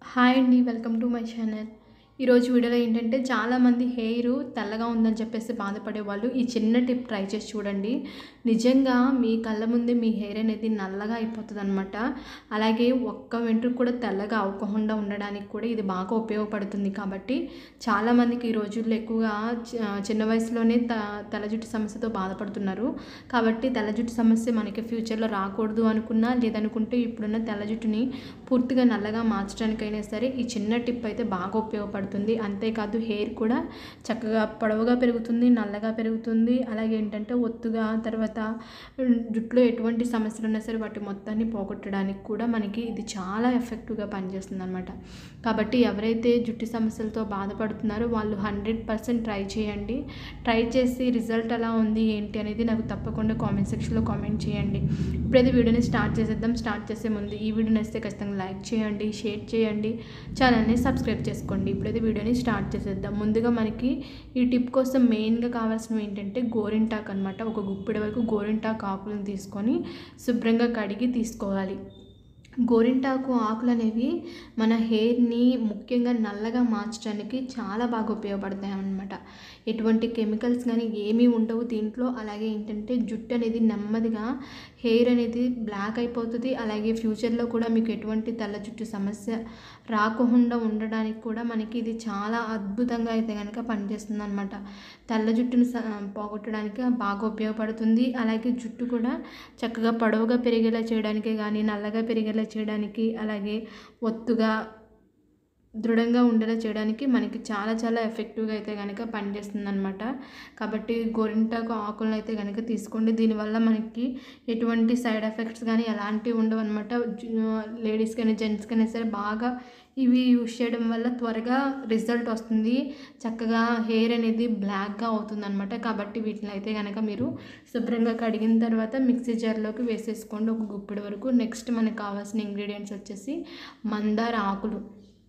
hi అండి welcome to my channel ఈరోజు వీడియోలో ఏంటంటే చాలామంది హెయిర్ తెల్లగా ఉందని చెప్పేసి బాధపడే వాళ్ళు ఈ చిన్న టిప్ ట్రై చేసి చూడండి నిజంగా మీ కళ్ళ ముందే మీ హెయిర్ అనేది నల్లగా అయిపోతుంది అనమాట అలాగే ఒక్క వెంట్రుక కూడా తెల్లగా అవ్వకుండా ఉండడానికి కూడా ఇది బాగా ఉపయోగపడుతుంది కాబట్టి చాలామందికి ఈ రోజుల్లో ఎక్కువగా చి- చిన్న వయసులోనే త తెల్ల జుట్టు సమస్యతో బాధపడుతున్నారు కాబట్టి తెల్ల జుట్టు సమస్య మనకి ఫ్యూచర్లో రాకూడదు అనుకున్నా లేదనుకుంటే ఇప్పుడున్న తెల్ల జుట్టుని పూర్తిగా నల్లగా మార్చడానికైనా సరే ఈ చిన్న టిప్ అయితే బాగా ఉపయోగపడుతుంది అంతేకాదు హెయిర్ కూడా చక్కగా పొడవుగా పెరుగుతుంది నల్లగా పెరుగుతుంది అలాగే ఏంటంటే ఒత్తుగా తర్వాత ఉమ్, జుట్టులో ఎటువంటి సమస్యలు ఉన్నా సరే వాటి మొత్తాన్ని పోగొట్టడానికి కూడా మనకి ఇది చాలా ఎఫెక్టివ్గా పనిచేస్తుంది అనమాట కాబట్టి ఎవరైతే జుట్టు సమస్యలతో బాధపడుతున్నారో వాళ్ళు హండ్రెడ్ పర్సెంట్ ట్రై చేయండి ట్రై చేసి రిజల్ట్ ఎలా ఉంది ఏంటి అనేది నాకు తప్పకుండా కామెంట్ సెక్షన్లో కామెంట్ చేయండి ఇప్పుడైతే వీడియోని స్టార్ట్ చేసేద్దాం స్టార్ట్ చేసే ముందు ఈ వీడియో నచ్చితే ఖచ్చితంగా లైక్ చేయండి షేర్ చేయండి ఛానల్ని సబ్స్క్రైబ్ చేసుకోండి ఇప్పుడైతే వీడియోని స్టార్ట్ చేసేద్దాం ముందుగా మనకి ఈ టిప్ కోసం మెయిన్గా కావాల్సినవి ఏంటంటే గోరింటాక్ అనమాట ఒక గుప్పిడి వరకు గోరింటాకు ఆకులను తీసుకొని శుభ్రంగా కడిగి తీసుకోవాలి గోరింటాకు ఆకులు అనేవి మన హెయిర్ని ముఖ్యంగా నల్లగా మార్చడానికి చాలా బాగా ఉపయోగపడతాయి అన్నమాట ఎటువంటి కెమికల్స్ కానీ ఏమీ ఉండవు దీంట్లో అలాగే ఏంటంటే జుట్టు అనేది నెమ్మదిగా హెయిర్ అనేది బ్లాక్ అయిపోతుంది అలాగే ఫ్యూచర్లో కూడా మీకు ఎటువంటి తెల్ల జుట్టు సమస్య రాకుండా ఉండడానికి కూడా మనకి ఇది చాలా అద్భుతంగా అయితే కనుక పనిచేస్తుంది అనమాట తెల్ల జుట్టును స- పోగొట్టడానికి బాగా ఉపయోగపడుతుంది అలాగే జుట్టు కూడా చక్కగా పొడవుగా పెరిగేలా చేయడానికి కానీ నల్లగా పెరిగేలా చేయడానికి అలాగే ఒత్తుగా దృఢంగా ఉండేలా చేయడానికి మనకి చాలా చాలా ఎఫెక్టివ్గా అయితే కనుక పనిచేస్తుంది అనమాట కాబట్టి గోరింటాకు ఆకులను అయితే కనుక తీసుకోండి దీనివల్ల మనకి ఎటువంటి సైడ్ ఎఫెక్ట్స్ కానీ ఎలాంటివి ఉండవు అనమాట లేడీస్ కానీ జెంట్స్ కానీ సరే బాగా ఇవి యూజ్ చేయడం వల్ల త్వరగా రిజల్ట్ వస్తుంది చక్కగా హెయిర్ అనేది బ్లాక్గా అవుతుంది అనమాట కాబట్టి వీటిని అయితే కనుక మీరు శుభ్రంగా కడిగిన తర్వాత మిక్సీ జార్లోకి వేసేసుకోండి ఒక గుప్పిడి వరకు నెక్స్ట్ మనకు కావాల్సిన ఇంగ్రీడియంట్స్ వచ్చేసి మందార ఆకులు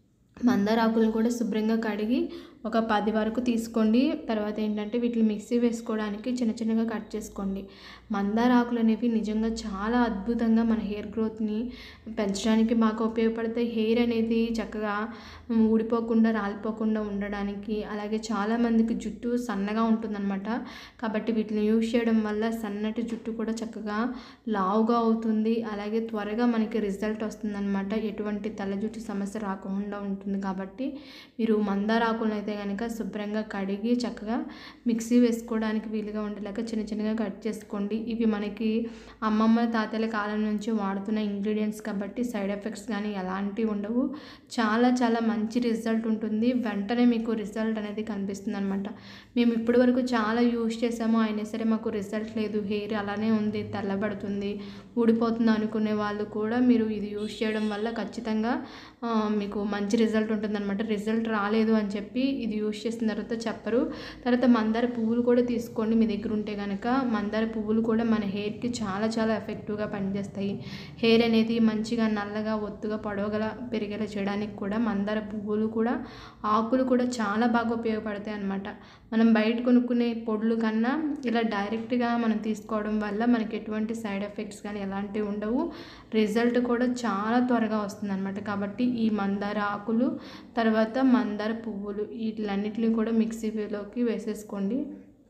మందార ఆకులను కూడా శుభ్రంగా కడిగి ఒక పది వరకు తీసుకోండి తర్వాత ఏంటంటే వీటిని మిక్సీ వేసుకోవడానికి చిన్న చిన్నగా కట్ చేసుకోండి మందార ఆకులు అనేవి నిజంగా చాలా అద్భుతంగా మన హెయిర్ గ్రోత్ని పెంచడానికి బాగా ఉపయోగపడతాయి హెయిర్ అనేది చక్కగా ఉమ్, ఊడిపోకుండా రాలిపోకుండా ఉండడానికి అలాగే చాలామందికి జుట్టు సన్నగా ఉంటుందన్నమాట కాబట్టి వీటిని యూజ్ చేయడం వల్ల సన్నటి జుట్టు కూడా చక్కగా లావుగా అవుతుంది అలాగే త్వరగా మనకి రిజల్ట్ వస్తుందన్నమాట ఎటువంటి తెల్ల జుట్టు సమస్య రాకుండా ఉంటుంది కాబట్టి మీరు మందార ఆకులను అయితే కనుక శుభ్రంగా కడిగి చక్కగా మిక్సీ వేసుకోవడానికి వీలుగా ఉండేలాగా చిన్న చిన్నగా కట్ చేసుకోండి ఇవి మనకి అమ్మమ్మ తాతయ్యల కాలం నుంచి వాడుతున్న ఇంగ్రీడియంట్స్ కాబట్టి సైడ్ ఎఫెక్ట్స్ కానీ ఎలాంటివి ఉండవు చాలా చాలా మంచి రిజల్ట్ ఉంటుంది వెంటనే మీకు రిజల్ట్ అనేది కనిపిస్తుంది అనమాట మేము ఇప్పటి వరకు చాలా యూజ్ చేసాము అయినా సరే మాకు రిజల్ట్ లేదు హెయిర్ అలానే ఉంది తెల్లబడుతుంది ఊడిపోతుంది అనుకునే వాళ్ళు కూడా మీరు ఇది యూజ్ చేయడం వల్ల ఖచ్చితంగా ఆ, మీకు మంచి రిజల్ట్ ఉంటుందన్నమాట రిజల్ట్ రాలేదు అని చెప్పి ఇది యూజ్ చేసిన తర్వాత చెప్పరు తర్వాత మందార పువ్వులు కూడా తీసుకోండి మీ దగ్గర ఉంటే కనుక మందార పువ్వులు కూడా మన హెయిర్కి చాలా చాలా ఎఫెక్టివ్గా పనిచేస్తాయి హెయిర్ అనేది మంచిగా నల్లగా ఒత్తుగా పొడవగల పెరిగేలా చేయడానికి కూడా మందార పువ్వులు కూడా ఆకులు కూడా చాలా బాగా ఉపయోగపడతాయి అన్నమాట మనం బయట కొనుక్కునే పొడులు కన్నా ఇలా డైరెక్ట్గా మనం తీసుకోవడం వల్ల మనకి ఎటువంటి సైడ్ ఎఫెక్ట్స్ కానీ ఎలాంటివి ఉండవు రిజల్ట్ కూడా చాలా త్వరగా వస్తుంది అనమాట కాబట్టి ఈ మందార ఆకులు తర్వాత మందార పువ్వులు వీటిలన్నిటిని కూడా మిక్సీలోకి వేసేసుకోండి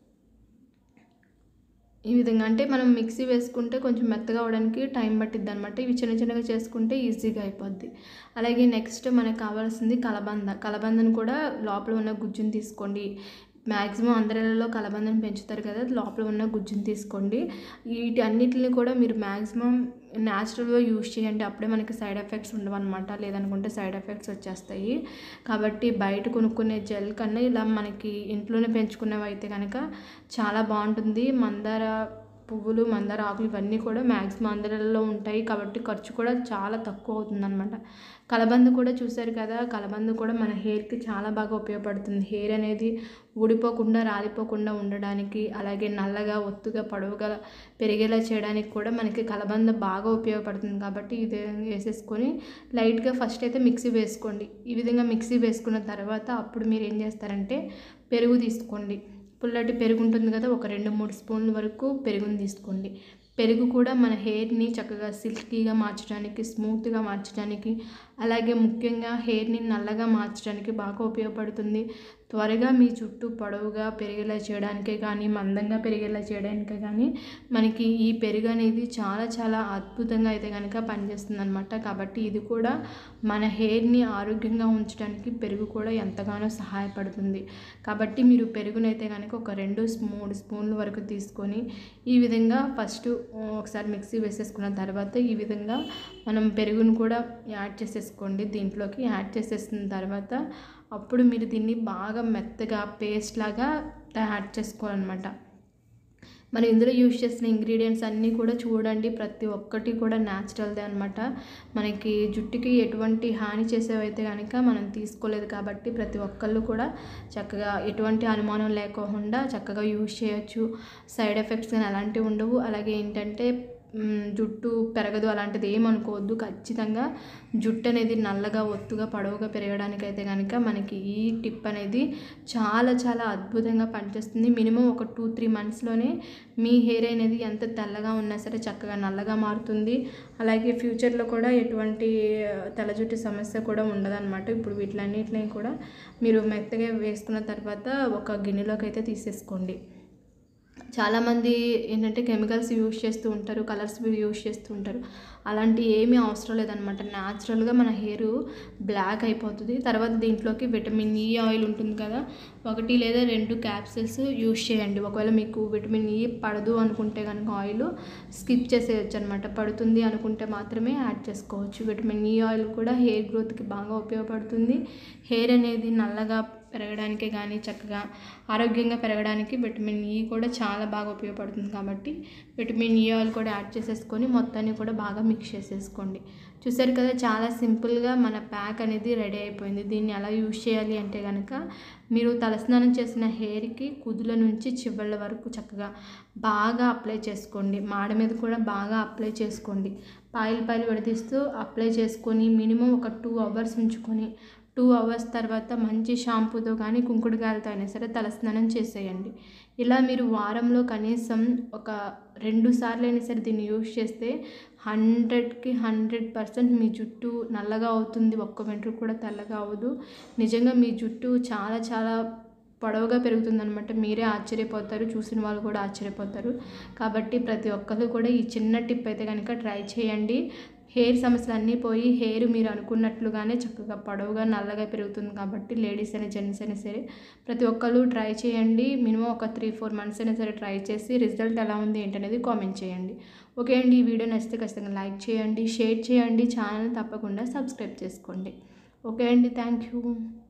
ఈ విధంగా అంటే మనం మిక్సీ వేసుకుంటే కొంచెం మెత్తగా అవడానికి టైం పట్టిద్ది అనమాట ఇవి చిన్న చిన్నగా చేసుకుంటే ఈజీగా అయిపోద్ది అలాగే నెక్స్ట్ మనకు కావాల్సింది కలబంద కలబందను కూడా లోపల ఉన్న గుజ్జుని తీసుకోండి మ్యాక్సిమం అందరిలో కలబందను పెంచుతారు కదా లోపల ఉన్న గుజ్జుని తీసుకోండి వీటి అన్నిటిని కూడా మీరు మ్యాక్సిమం న్యాచురల్గా యూజ్ చేయండి అప్పుడే మనకి సైడ్ ఎఫెక్ట్స్ ఉండవు అనమాట లేదనుకుంటే సైడ్ ఎఫెక్ట్స్ వచ్చేస్తాయి కాబట్టి బయట కొనుక్కునే జెల్ కన్నా ఇలా మనకి ఇంట్లోనే పెంచుకున్నవి అయితే కనుక చాలా బాగుంటుంది మందార పువ్వులు మందార ఆకులు ఇవన్నీ కూడా మ్యాక్సిమం అందరిలో ఉంటాయి కాబట్టి ఖర్చు కూడా చాలా తక్కువ అవుతుందన్నమాట కలబంద కూడా చూశారు కదా కలబంద కూడా మన హెయిర్కి చాలా బాగా ఉపయోగపడుతుంది హెయిర్ అనేది ఊడిపోకుండా రాలిపోకుండా ఉండడానికి అలాగే నల్లగా ఒత్తుగా పొడవుగా పెరిగేలా చేయడానికి కూడా మనకి కలబంద బాగా ఉపయోగపడుతుంది కాబట్టి ఇది వేసేసుకొని లైట్గా ఫస్ట్ అయితే మిక్సీ వేసుకోండి ఈ విధంగా మిక్సీ వేసుకున్న తర్వాత అప్పుడు మీరు ఏం చేస్తారంటే పెరుగు తీసుకోండి పుల్లటి పెరుగు ఉంటుంది కదా ఒక రెండు మూడు స్పూన్ల వరకు పెరుగుని తీసుకోండి పెరుగు కూడా మన హెయిర్ని చక్కగా సిల్కీగా మార్చడానికి స్మూత్గా మార్చడానికి అలాగే ముఖ్యంగా హెయిర్ని నల్లగా మార్చడానికి బాగా ఉపయోగపడుతుంది త్వరగా మీ చుట్టూ పొడవుగా పెరిగేలా చేయడానికే కానీ మందంగా పెరిగేలా చేయడానికే కానీ మనకి ఈ పెరుగు అనేది చాలా చాలా అద్భుతంగా అయితే కనుక పనిచేస్తుంది అనమాట కాబట్టి ఇది కూడా మన హెయిర్ని ఆరోగ్యంగా ఉంచడానికి పెరుగు కూడా ఎంతగానో సహాయపడుతుంది కాబట్టి మీరు పెరుగునైతే కనుక ఒక రెండు మూడు స్పూన్ల వరకు తీసుకొని ఈ విధంగా ఫస్ట్ ఒకసారి మిక్సీ వేసేసుకున్న తర్వాత ఈ విధంగా మనం పెరుగును కూడా యాడ్ చేసేసుకోండి దీంట్లోకి యాడ్ చేసేసిన తర్వాత అప్పుడు మీరు దీన్ని బాగా మెత్తగా పేస్ట్ లాగా యాడ్ చేసుకోవాలన్నమాట మనం ఇందులో యూజ్ చేసిన ఇంగ్రీడియంట్స్ అన్నీ కూడా చూడండి ప్రతి ఒక్కటి కూడా న్యాచురల్దే అనమాట మనకి జుట్టుకి ఎటువంటి హాని చేసేవైతే కనుక మనం తీసుకోలేదు కాబట్టి ప్రతి ఒక్కళ్ళు కూడా చక్కగా ఎటువంటి అనుమానం లేకుండా చక్కగా యూజ్ చేయొచ్చు సైడ్ ఎఫెక్ట్స్ కానీ అలాంటివి ఉండవు అలాగే ఏంటంటే జుట్టు పెరగదు అలాంటిది ఏమనుకోవద్దు ఖచ్చితంగా జుట్టు అనేది నల్లగా ఒత్తుగా పొడవుగా పెరగడానికి అయితే కనుక మనకి ఈ టిప్ అనేది చాలా చాలా అద్భుతంగా పనిచేస్తుంది మినిమం ఒక టూ త్రీ మంత్స్లోనే మీ హెయిర్ అనేది ఎంత తెల్లగా ఉన్నా సరే చక్కగా నల్లగా మారుతుంది అలాగే ఫ్యూచర్లో కూడా ఎటువంటి తెల్ల జుట్టు సమస్య కూడా ఉండదన్నమాట ఇప్పుడు వీటిలన్నిటిని కూడా మీరు మెత్తగా వేసుకున్న తర్వాత ఒక గిన్నెలోకి అయితే తీసేసుకోండి చాలామంది ఏంటంటే కెమికల్స్ యూజ్ చేస్తూ ఉంటారు కలర్స్ యూజ్ చేస్తూ ఉంటారు అలాంటి ఏమీ అవసరం లేదనమాట న్యాచురల్గా మన హెయిర్ బ్లాక్ అయిపోతుంది తర్వాత దీంట్లోకి విటమిన్ ఈ ఆయిల్ ఉంటుంది కదా ఒకటి లేదా రెండు క్యాప్సిల్స్ యూజ్ చేయండి ఒకవేళ మీకు విటమిన్ ఈ పడదు అనుకుంటే కనుక ఆయిల్ స్కిప్ చేసేయచ్చు అనమాట పడుతుంది అనుకుంటే మాత్రమే యాడ్ చేసుకోవచ్చు విటమిన్ ఈ ఆయిల్ కూడా హెయిర్ గ్రోత్కి బాగా ఉపయోగపడుతుంది హెయిర్ అనేది నల్లగా పెరగడానికే కానీ చక్కగా ఆరోగ్యంగా పెరగడానికి విటమిన్ ఈ కూడా చాలా బాగా ఉపయోగపడుతుంది కాబట్టి విటమిన్ ఈ ఆయిల్ కూడా యాడ్ చేసేసుకొని మొత్తాన్ని కూడా బాగా మిక్స్ చేసేసుకోండి చూసారు కదా చాలా సింపుల్గా మన ప్యాక్ అనేది రెడీ అయిపోయింది దీన్ని ఎలా యూజ్ చేయాలి అంటే కనుక మీరు తలస్నానం చేసిన హెయిర్కి కుదుల నుంచి చివళ్ళ వరకు చక్కగా బాగా అప్లై చేసుకోండి మాడ మీద కూడా బాగా అప్లై చేసుకోండి పాయిల్ పాయిల్ విడదీస్తూ అప్లై చేసుకొని మినిమం ఒక టూ అవర్స్ ఉంచుకొని టూ అవర్స్ తర్వాత మంచి షాంపూతో కానీ కుంకుడుకాయలతో అయినా సరే తలస్నానం చేసేయండి ఇలా మీరు వారంలో కనీసం ఒక రెండు సార్లు అయినా సరే దీన్ని యూజ్ చేస్తే హండ్రెడ్కి హండ్రెడ్ పర్సెంట్ మీ జుట్టు నల్లగా అవుతుంది ఒక్క వెంట్రుక కూడా తెల్లగా అవ్వదు నిజంగా మీ జుట్టు చాలా చాలా పొడవుగా పెరుగుతుందనమాట మీరే ఆశ్చర్యపోతారు చూసిన వాళ్ళు కూడా ఆశ్చర్యపోతారు కాబట్టి ప్రతి ఒక్కరు కూడా ఈ చిన్న టిప్ అయితే కనుక ట్రై చేయండి హెయిర్ సమస్యలు అన్నీ పోయి హెయిర్ మీరు అనుకున్నట్లుగానే చక్కగా పొడవుగా నల్లగా పెరుగుతుంది కాబట్టి లేడీస్ అయినా జెంట్స్ అయినా సరే ప్రతి ఒక్కరు ట్రై చేయండి మినిమం ఒక త్రీ ఫోర్ మంత్స్ అయినా సరే ట్రై చేసి రిజల్ట్ ఎలా ఉంది ఏంటనేది కామెంట్ చేయండి ఓకే అండి ఈ వీడియో నచ్చితే ఖచ్చితంగా లైక్ చేయండి షేర్ చేయండి ఛానల్ తప్పకుండా సబ్స్క్రైబ్ చేసుకోండి ఓకే అండి థ్యాంక్ యూ